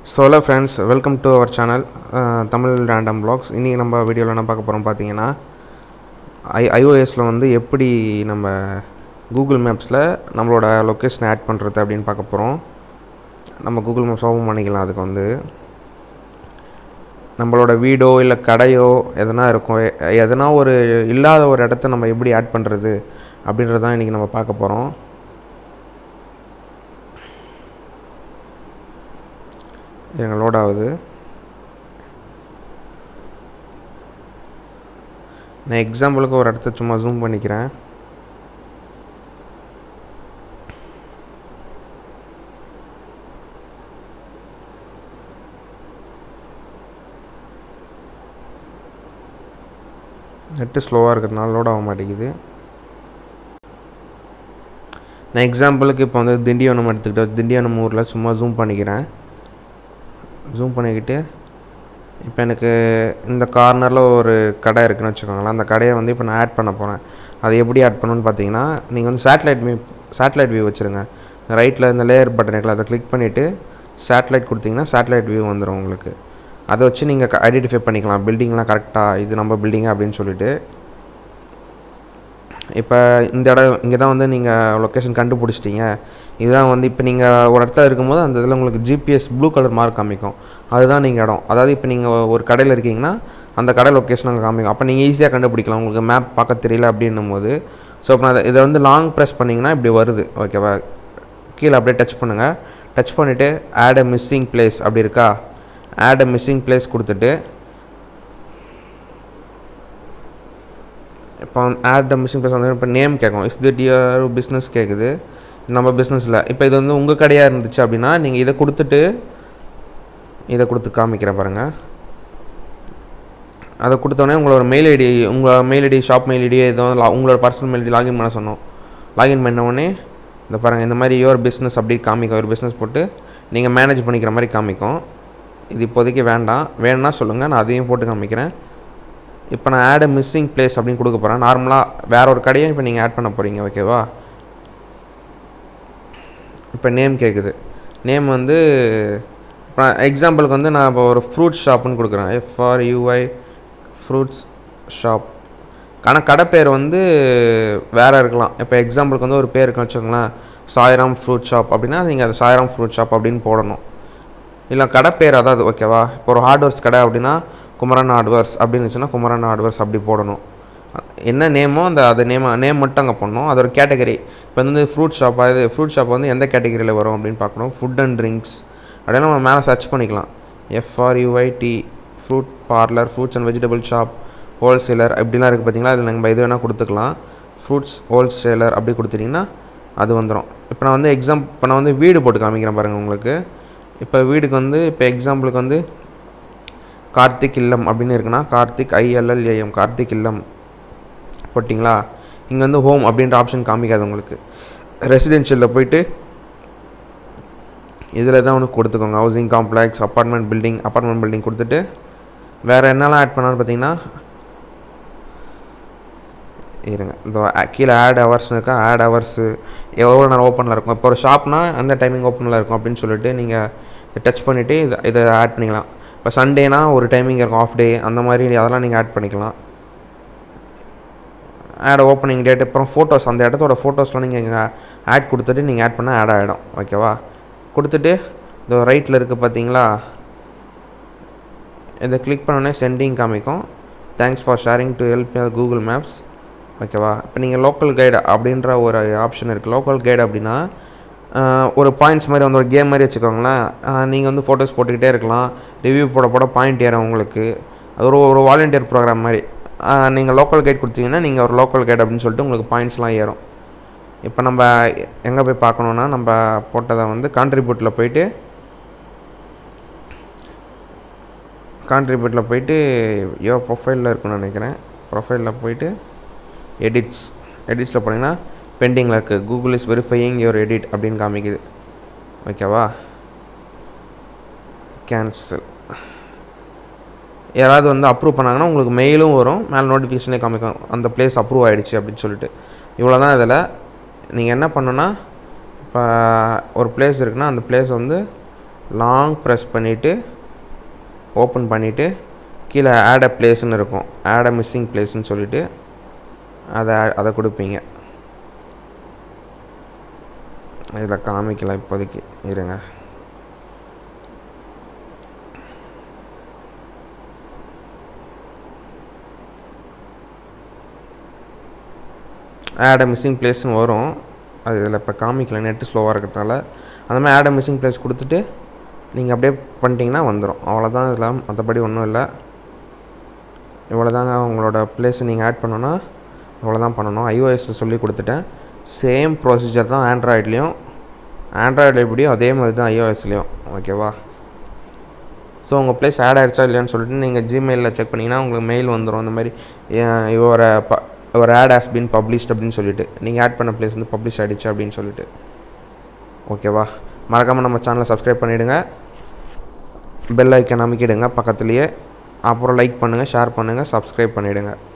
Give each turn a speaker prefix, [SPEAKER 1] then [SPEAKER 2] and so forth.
[SPEAKER 1] so hello friends welcome to our channel Tamil random blogs இன்றைக்கி நம்ம வீடியோவில் என்ன பார்க்க போகிறோம் பார்த்தீங்கன்னா ஐ ஐஓஎஸில் வந்து எப்படி நம்ம கூகுள் மேப்ஸில் நம்மளோட லொக்கேஷன் ஆட் பண்ணுறது அப்படின்னு பார்க்க போகிறோம் நம்ம கூகுள் மேப்ஸ் ஓப்பன் பண்ணிக்கலாம் அதுக்கு வந்து நம்மளோட வீடோ இல்லை கடையோ எதனா இருக்கும் எ- எதனா ஒரு இல்லாத ஒரு இடத்த நம்ம எப்படி ஆட் பண்ணுறது அப்படின்றது தான் இன்றைக்கி நம்ம பார்க்க போகிறோம் இருங்க லோட் ஆகுது நான் எக்ஸாம்பிளுக்கு ஒரு இடத்த சும்மா ஜூம் பண்ணிக்கிறேன் நெட்டு ஸ்லோவாக இருக்கிறதுனால லோட் ஆக மாட்டேங்குது நான் எக்ஸாம்பிளுக்கு இப்போ வந்து திண்டிவனம் எடுத்துக்கிட்டோம் திண்டிவனம் ஊரில் சும்மா ஜூம் பண்ணிக்கிறேன் ஜூம் பண்ணிக்கிட்டு இப்போ எனக்கு இந்த கார்னரில் ஒரு கடை இருக்குன்னு வச்சுக்கோங்களேன் அந்த கடையை வந்து இப்போ நான் ஆட் பண்ண போகிறேன் அது எப்படி ஆட் பண்ணணும்னு பார்த்தீங்கன்னா நீங்கள் வந்து சேட்டலைட் வியூ சேட்டலைட் வியூ வச்சுருங்க ரைட்டில் இந்த லேயர் பட்டன் இருக்குல்ல அதை கிளிக் பண்ணிவிட்டு சேட்டலைட் கொடுத்தீங்கன்னா சேட்டலைட் வியூ வந்துடும் உங்களுக்கு அதை வச்சு நீங்கள் ஐடென்டிஃபை பண்ணிக்கலாம் பில்டிங்லாம் கரெக்டாக இது நம்ம பில்டிங் அப்படின்னு சொல்லிட்டு இப்போ இந்த இடம் இங்கே தான் வந்து நீங்கள் லொக்கேஷன் கண்டுபிடிச்சிட்டீங்க இதுதான் வந்து இப்போ நீங்கள் ஒரு இடத்துல இருக்கும்போது அந்த இதில் உங்களுக்கு ஜிபிஎஸ் ப்ளூ கலர் மார்க் காமிக்கும் அதுதான் நீங்கள் இடம் அதாவது இப்போ நீங்கள் ஒரு கடையில் இருக்கீங்கன்னா அந்த கடை லொக்கேஷன் அங்கே காமிக்கும் அப்போ நீங்கள் ஈஸியாக கண்டுபிடிக்கலாம் உங்களுக்கு மேப் பார்க்க தெரியல அப்படின்னும் போது ஸோ இப்போ நான் இதை வந்து லாங் ப்ரெஸ் பண்ணிங்கன்னா இப்படி வருது ஓகேவா கீழே அப்படியே டச் பண்ணுங்கள் டச் பண்ணிவிட்டு ஆட் அ மிஸ்ஸிங் பிளேஸ் அப்படி இருக்கா ஆட் அ மிஸ்ஸிங் பிளேஸ் கொடுத்துட்டு இப்போ ஆட் மிஷின் பேச வந்து இப்போ நேம் கேட்கும் இஸ் திட் யுவர் பிஸ்னஸ் கேட்குது நம்ம பிஸ்னஸில் இப்போ இது வந்து உங்கள் கடையாக இருந்துச்சு அப்படின்னா நீங்கள் இதை கொடுத்துட்டு இதை கொடுத்து காமிக்கிறேன் பாருங்கள் அதை கொடுத்தோடனே உங்களோட மெயில் ஐடி உங்கள் mail ID shop mail ID ஏதோ லா- உங்களோட பர்சனல் மெயில் ஐடி லாகின் பண்ண சொன்னோம் லாகின் பண்ண உடனே இந்த பாருங்கள் இந்த மாதிரி யுவர் பிஸ்னஸ் அப்படி காமிக்கும் ஒரு பிஸ்னஸ் போட்டு நீங்கள் மேனேஜ் பண்ணிக்கிற மாதிரி காமிக்கும் இது இப்போதைக்கு வேண்டாம் வேணும்னா சொல்லுங்கள் நான் அதையும் போட்டு காமிக்கிறேன் இப்போ நான் ஆட் மிஸ்ஸிங் பிளேஸ் அப்படின்னு கொடுக்க போகிறேன் நார்மலாக வேற ஒரு கடையை இப்போ நீங்கள் ஆட் பண்ண போகிறீங்க ஓகேவா இப்போ நேம் கேட்குது நேம் வந்து இப்போ எக்ஸாம்பிளுக்கு வந்து நான் இப்போ ஒரு ஃப்ரூட் ஷாப்புன்னு கொடுக்குறேன் எஃப்ஆர் யூஐ ஃப்ரூட்ஸ் ஷாப் ஆனால் கடை பேர் வந்து வேறு இருக்கலாம் இப்போ எக்ஸாம்பிளுக்கு வந்து ஒரு பேர் இருக்குன்னு வச்சுக்கோங்களேன் சாய்ராம் ஃப்ரூட் ஷாப் அப்படின்னா நீங்கள் அது சாய்ராம் ஃப்ரூட் ஷாப் அப்படின்னு போடணும் இல்லை கடை பேர் அதாவது ஓகேவா இப்போ ஒரு ஹார்ட்வேர்ஸ் கடை அப்படின்னா குமரன் ஹார்ட்வேர்ஸ் அப்படின்னு இருந்துச்சுன்னா குமரன் ஹார்ட்வேர்ஸ் அப்படி போடணும் என்ன நேமோ அந்த அது நேம் நேம் மட்டும் அங்கே பண்ணணும் அதோட கேட்டகரி இப்போ வந்து ஃப்ரூட் ஷாப் இது ஃப்ரூட் ஷாப் வந்து எந்த கேட்டகரியில் வரும் அப்படின்னு பார்க்கணும் ஃபுட் அண்ட் ட்ரிங்க்ஸ் அப்படியே நம்ம மேலே சர்ச் பண்ணிக்கலாம் F R U I T fruit parlour fruits and vegetable shop wholesaler இப்படிலாம் இருக்குது பார்த்தீங்களா அதில் நம்ம எது வேணால் கொடுத்துக்கலாம் ஃப்ரூட்ஸ் ஹோல்சேலர் அப்படி கொடுத்துட்டிங்கன்னா அது வந்துடும் இப்போ நான் வந்து எக்ஸாம் இப்போ நான் வந்து வீடு போட்டு காமிக்கிறேன் பாருங்கள் உங்களுக்கு இப்போ வீடுக்கு வந்து இப்போ எக்ஸாம்பிளுக்கு வந்து கார்த்திக் இல்லம் அப்படின்னு இருக்குன்னா கார்த்திக் ஐஎல்எல்ஏஎம் கார்த்திக் இல்லம் போட்டிங்களா இங்கே வந்து ஹோம் அப்படின்ற ஆப்ஷன் காமிக்காது உங்களுக்கு ரெசிடென்ஷியலில் போயிட்டு இதில் தான் ஒன்று கொடுத்துக்கோங்க housing complex apartment building apartment building கொடுத்துட்டு வேறு என்னெல்லாம் ஆட் பண்ணான்னு பார்த்தீங்கன்னா இருங்க இந்த a- கீழே ஆட் ஹவர்ஸ்னு இருக்கா ஆட் ஹவர்ஸு எவ்வளோ நேரம் ஓப்பனில் இருக்கும் இப்போ ஒரு ஷாப்னா அந்த டைமிங் ஓப்பனில் இருக்கும் அப்படின்னு சொல்லிட்டு நீங்கள் டச் பண்ணிவிட்டு இதை இதை ஆட் பண்ணிக்கலாம் இப்போ சண்டேனா ஒரு டைமிங் இருக்கும் ஆஃப் டே அந்த மாதிரி அதெல்லாம் நீங்கள் ஆட் பண்ணிக்கலாம் ஆட் ஓப்பனிங் டேட் அப்புறம் ஃபோட்டோஸ் அந்த இடத்தோட ஃபோட்டோஸ்லாம் நீங்கள் இங்கே ஆட் கொடுத்துட்டு நீங்கள் ஆட் பண்ணால் ஆட் ஆகிடும் ஓகேவா கொடுத்துட்டு இந்த ரைட்டில் இருக்குது பார்த்தீங்களா இதை கிளிக் பண்ணோடனே சென்டிங் காமிக்கும் thanks for sharing to help Google Maps ஓகேவா இப்போ நீங்கள் லோக்கல் கைடு அப்படின்ற ஒரு ஆப்ஷன் இருக்குது லோக்கல் கைடு அப்படின்னா ஆஹ், ஒரு பாயிண்ட்ஸ் மாதிரி வந்து ஒரு கேம் மாதிரி வச்சுக்கோங்களேன் நீங்கள் வந்து ஃபோட்டோஸ் போட்டுக்கிட்டே இருக்கலாம் ரிவ்யூ போட போட பாயிண்ட் ஏறும் உங்களுக்கு அது ஒரு ஒரு வாலண்டியர் ப்ரோக்ராம் மாதிரி நீங்கள் லோக்கல் கைட் கொடுத்தீங்கன்னா நீங்கள் ஒரு லோக்கல் கைட் அப்படின்னு சொல்லிட்டு உங்களுக்கு பாயிண்ட்ஸ்லாம் ஏறும் இப்போ நம்ம எங்கே போய் பார்க்கணுன்னா நம்ம போட்டதை வந்து கான்ட்ரிபியூட்டில் போயிட்டு கான்ட்ரிபியூட்டில் போயிட்டு யோ ப்ரொஃபைலில் இருக்குன்னு நினைக்கிறேன் ப்ரொஃபைலில் போயிட்டு எடிட்ஸ் எடிட்ஸில் போனீங்கன்னா பெண்டிங்கில் இருக்குது Google is verifying your edit அப்படின்னு காமிக்குது ஓகேவா கேன்சல் யாராவது வந்து அப்ரூவ் பண்ணாங்கன்னா உங்களுக்கு மெயிலும் வரும் மேலே நோட்டிஃபிகேஷனே காமிக்கும் அந்த பிளேஸ் அப்ரூவ் ஆகிடுச்சு அப்படின்னு சொல்லிட்டு இவ்வளோ தான் இதில் நீங்கள் என்ன பண்ணணுன்னா இப்போ ஒரு பிளேஸ் இருக்குன்னா அந்த பிளேஸ் வந்து லாங் ப்ரெஸ் பண்ணிவிட்டு ஓப்பன் பண்ணிவிட்டு கீழே ஆட் அ பிளேஸ்னு இருக்கும் ஆட் அ மிஸ்ஸிங் பிளேஸ்னு சொல்லிவிட்டு அதை அதை கொடுப்பீங்க இதில் காமிக்கல இப்போதைக்கு இருங்க ஆட் மிஸ்ஸிங் பிளேஸ்னு வரும் அது இதில் இப்போ காமிக்கல நெட்டு ஸ்லோவாக இருக்கிறதால அந்த மாதிரி ஆட் மிஸ்ஸிங் பிளேஸ் கொடுத்துட்டு நீங்கள் அப்படியே பண்ணிட்டீங்கன்னா வந்துடும் அவ்வளோதான் இதில் மற்றபடி ஒன்றும் இல்லை இவ்வளோதாங்க உங்களோட பிளேஸை நீங்கள் ஆட் பண்ணணுன்னா இவ்வளோ பண்ணணும் ஐஓஎஸில் சொல்லி கொடுத்துட்டேன் சேம் ப்ரொசீஜர் தான் ஆண்ட்ராய்ட்லேயும் ஆண்ட்ராய்டில் எப்படியோ அதே மாதிரி தான் ஐஓஎஸ்லேயும் ஓகேவா ஸோ உங்கள் பிளேஸ் ஆட் ஆகிடுச்சா இல்லையான்னு சொல்லிட்டு நீங்கள் ஜிமெயிலில் செக் பண்ணிங்கன்னா உங்களுக்கு மெயில் வந்துடும் இந்த மாதிரி இவர ப ஒரு ஆட் ஹாஸ் பின் பப்ளிஷ்ட் அப்படின்னு சொல்லிட்டு நீங்கள் ஆட் பண்ண பிளேஸ் வந்து பப்ளிஷ் ஆகிடுச்சு அப்படின்னு சொல்லிட்டு ஓகேவா மறக்காமல் நம்ம சேனலை சப்ஸ்கிரைப் பண்ணிவிடுங்க பெல் ஐக்கன் அமைக்கிடுங்க பக்கத்துலேயே அப்புறம் லைக் பண்ணுங்கள் ஷேர் பண்ணுங்கள் சப்ஸ்கிரைப் பண்ணிவிடுங்க